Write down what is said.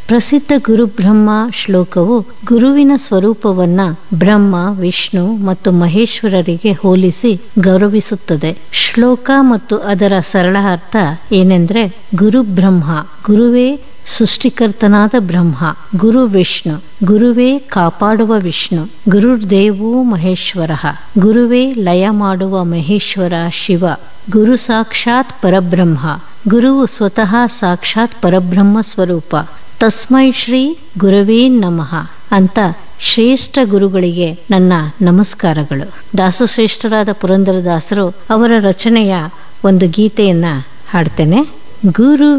ಪ್ರಸಿದ್ಧ ಗುರುಬ್ರಹ್ಮ ಶ್ಲೋಕವು ಗುರುವಿನ ಸ್ವರೂಪವನ್ನ ಬ್ರಹ್ಮ ವಿಷ್ಣು ಮತ್ತು ಮಹೇಶ್ವರರಿಗೆ ಹೋಲಿಸಿ ಗೌರವಿಸುತ್ತದೆ ಶ್ಲೋಕ ಮತ್ತು ಅದರ ಸರಳ ಅರ್ಥ ಏನೆಂದ್ರೆ ಗುರು ಬ್ರಹ್ಮ ಗುರುವೇ ಸೃಷ್ಟಿಕರ್ತನಾದ ಬ್ರಹ್ಮ ಗುರು ವಿಷ್ಣು ಗುರುವೇ ಕಾಪಾಡುವ ವಿಷ್ಣು ಗುರುರ್ದೇವೋ ಮಹೇಶ್ವರ ಗುರುವೇ ಲಯ ಮಾಡುವ ಮಹೇಶ್ವರ ಶಿವ ಗುರು ಸಾಕ್ಷಾತ್ ಪರಬ್ರಹ್ಮ ಗುರುವು ಸ್ವತಃ ಸಾಕ್ಷಾತ್ ಪರಬ್ರಹ್ಮ ಸ್ವರೂಪ ತಸ್ಮೈ ಶ್ರೀ ಗುರವೇ ನಮಃ ಅಂತ ಶ್ರೇಷ್ಠ ಗುರುಗಳಿಗೆ ನನ್ನ ನಮಸ್ಕಾರಗಳು ದಾಸಶ್ರೇಷ್ಠರಾದ ಪುರಂದರದಾಸರು ಅವರ ರಚನೆಯ ಒಂದು ಗೀತೆಯನ್ನ ಹಾಡ್ತೇನೆ ಗುರು